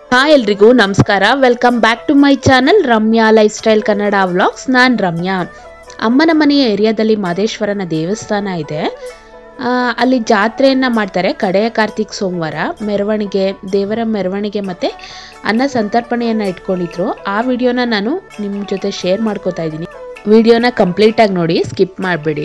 hi ಎಲ್ರಿಗೂ ನಮಸ್ಕಾರ welcome back to my channel Ramya lifestyle Kannada vlogs ನಾನು ರಮ್ಯಾ ಅಮ್ಮನ ಮನೆಯ ಏರಿಯಾದಲ್ಲಿ ಮಾದೇಶ್ವರನ ದೇವಸ್ಥಾನ ಇದೆ ಆ, ಅಲ್ಲಿ ಜಾತ್ರೆಯನ್ನು ಮಾಡ್ತಾರೆ ಕಡೆಯ ಕಾರ್ತಿಕ್ ಸೋಮವಾರ ಮೆರವಣಿಗೆ ದೇವರ ಮೆರವಣಿಗೆ ಮತ್ತು ಅನ್ನ ಸಂತರ್ಪಣೆಯನ್ನು ಇಟ್ಕೊಂಡಿದ್ರು ಆ ವಿಡಿಯೋನ ನಾನು ನಿಮ್ಮ ಜೊತೆ ಶೇರ್ ಮಾಡ್ಕೋತಾ ಇದ್ದೀನಿ ವಿಡಿಯೋನ ಕಂಪ್ಲೀಟಾಗಿ ನೋಡಿ ಸ್ಕಿಪ್ ಮಾಡಿಬಿಡಿ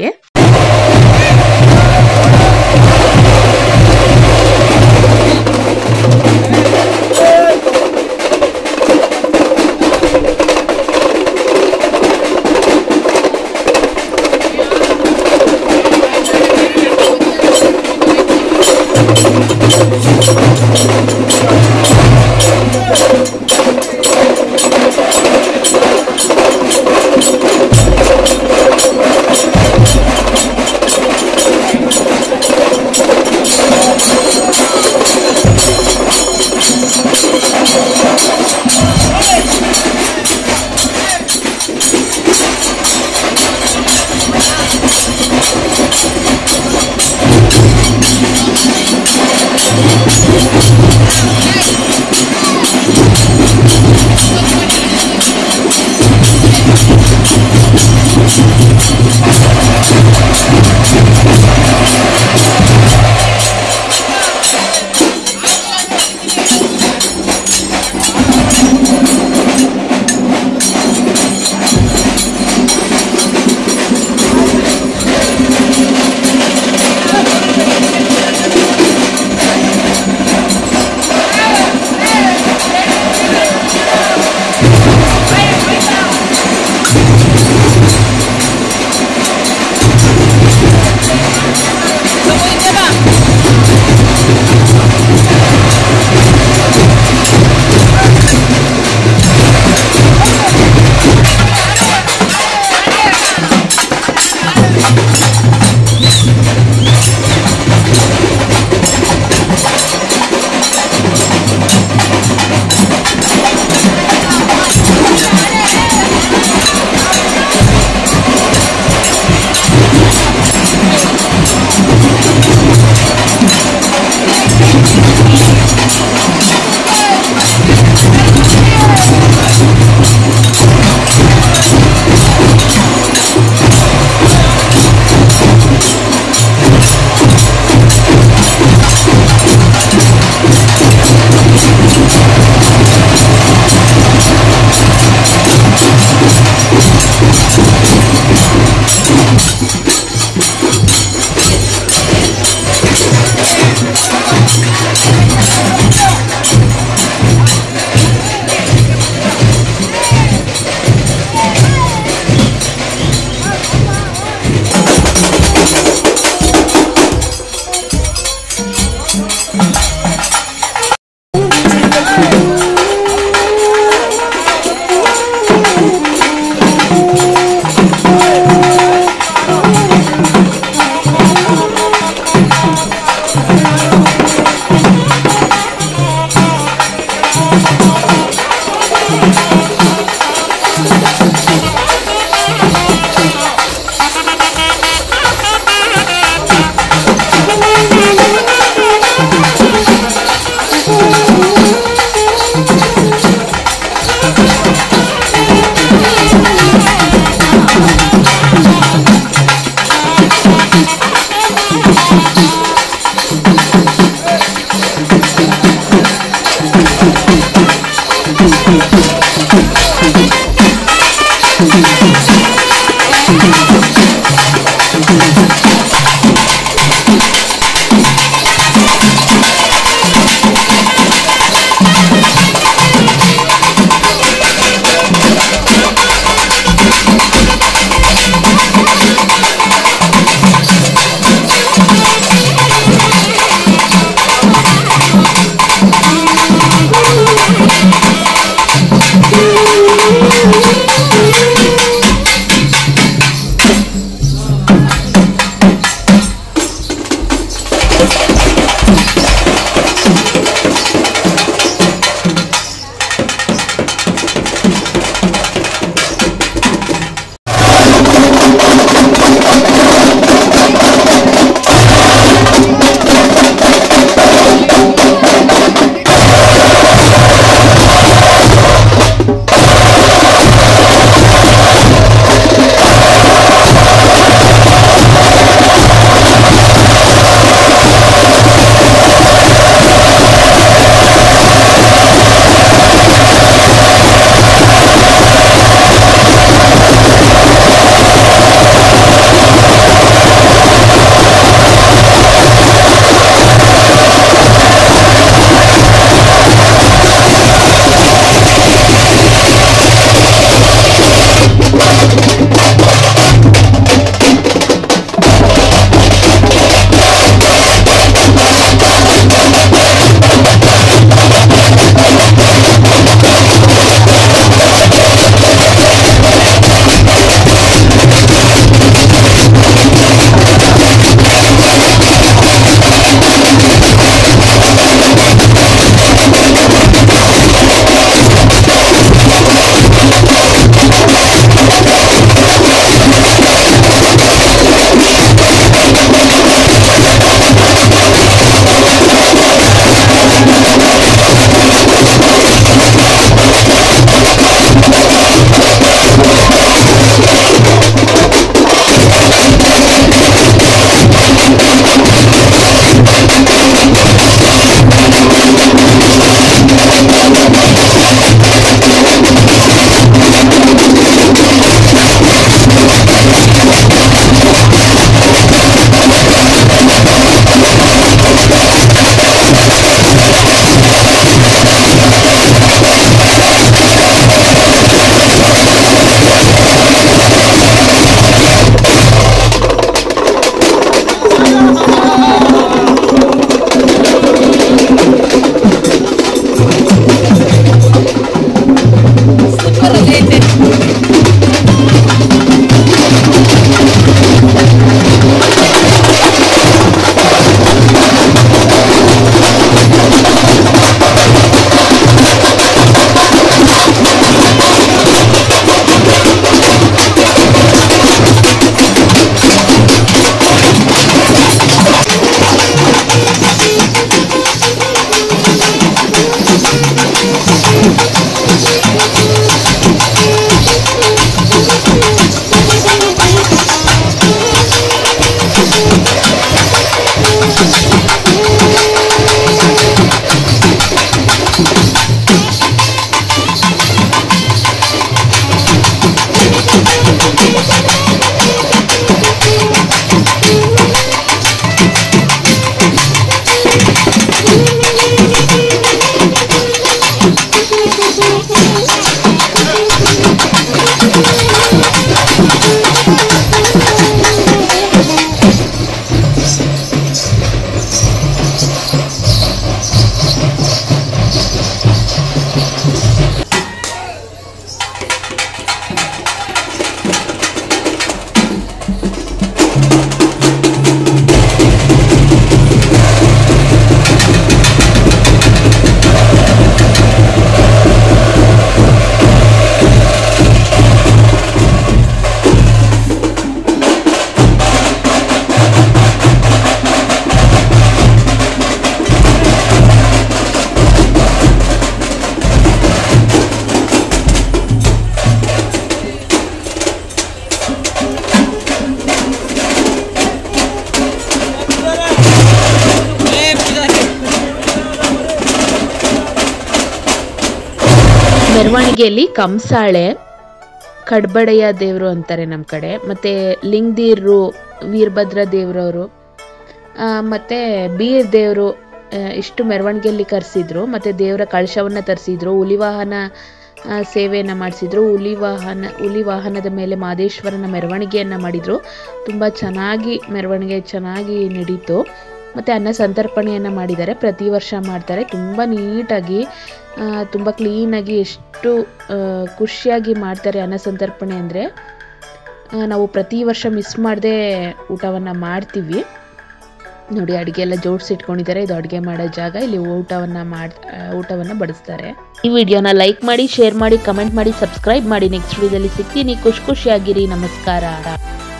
ಮೆರವಣಿಗೆಯಲ್ಲಿ ಕಂಸಾಳೆ ಕಡ್ಬಡೆಯ ದೇವರು ಅಂತಾರೆ ನಮ್ಮ ಕಡೆ ಮತ್ತು ಲಿಂಗದೀರ್ರು ವೀರಭದ್ರ ದೇವರವರು ಮತ್ತು ಬೀರ್ ದೇವರು ಇಷ್ಟು ಮೆರವಣಿಗೆಯಲ್ಲಿ ಕರೆಸಿದ್ರು ಮತ್ತು ದೇವರ ಕಳಶವನ್ನು ತರಿಸಿದ್ರು ಹುಲಿವಾಹನ ಆ, ಸೇವೆಯನ್ನು ಮಾಡಿಸಿದ್ರು ಹುಲಿ ವಾಹನ ಹುಲಿ ವಾಹನದ ಮೇಲೆ ಮಾದೇಶ್ವರನ ಮೆರವಣಿಗೆಯನ್ನು ಮಾಡಿದರು ತುಂಬ ಚೆನ್ನಾಗಿ ಮೆರವಣಿಗೆ ಚೆನ್ನಾಗಿ ನಡೀತು ಮತ್ತು ಅನ್ನ ಸಂತರ್ಪಣೆಯನ್ನು ಮಾಡಿದ್ದಾರೆ ಪ್ರತಿ ವರ್ಷ ಮಾಡ್ತಾರೆ ತುಂಬ ನೀಟಾಗಿ ಆ, ತುಂಬ ಕ್ಲೀನಾಗಿ ಎಷ್ಟು ಆ, ಖುಷಿಯಾಗಿ ಮಾಡ್ತಾರೆ ಅನ್ನ ಸಂತರ್ಪಣೆ ಅಂದರೆ ನಾವು ಪ್ರತಿ ವರ್ಷ ಮಿಸ್ ಮಾಡದೆ ಊಟವನ್ನು ಮಾಡ್ತೀವಿ ನೋಡಿ ಅಡುಗೆ ಎಲ್ಲ ಜೋಡಿಸಿಟ್ಕೊಂಡಿದ್ದಾರೆ ಇದು ಅಡುಗೆ ಮಾಡೋ ಜಾಗ ಇಲ್ಲಿ ಊಟವನ್ನು ಮಾಡಿ ಊಟವನ್ನು ಬಡಿಸ್ತಾರೆ ಈ ವಿಡಿಯೋನ ಲೈಕ್ ಮಾಡಿ ಶೇರ್ ಮಾಡಿ ಕಮೆಂಟ್ ಮಾಡಿ ಸಬ್ಸ್ಕ್ರೈಬ್ ಮಾಡಿ ನೆಕ್ಸ್ಟ್ ವಿಡಿಯೋದಲ್ಲಿ ಸಿಗ್ತೀನಿ ಖುಷಿ ಖುಷಿಯಾಗಿರಿ ನಮಸ್ಕಾರ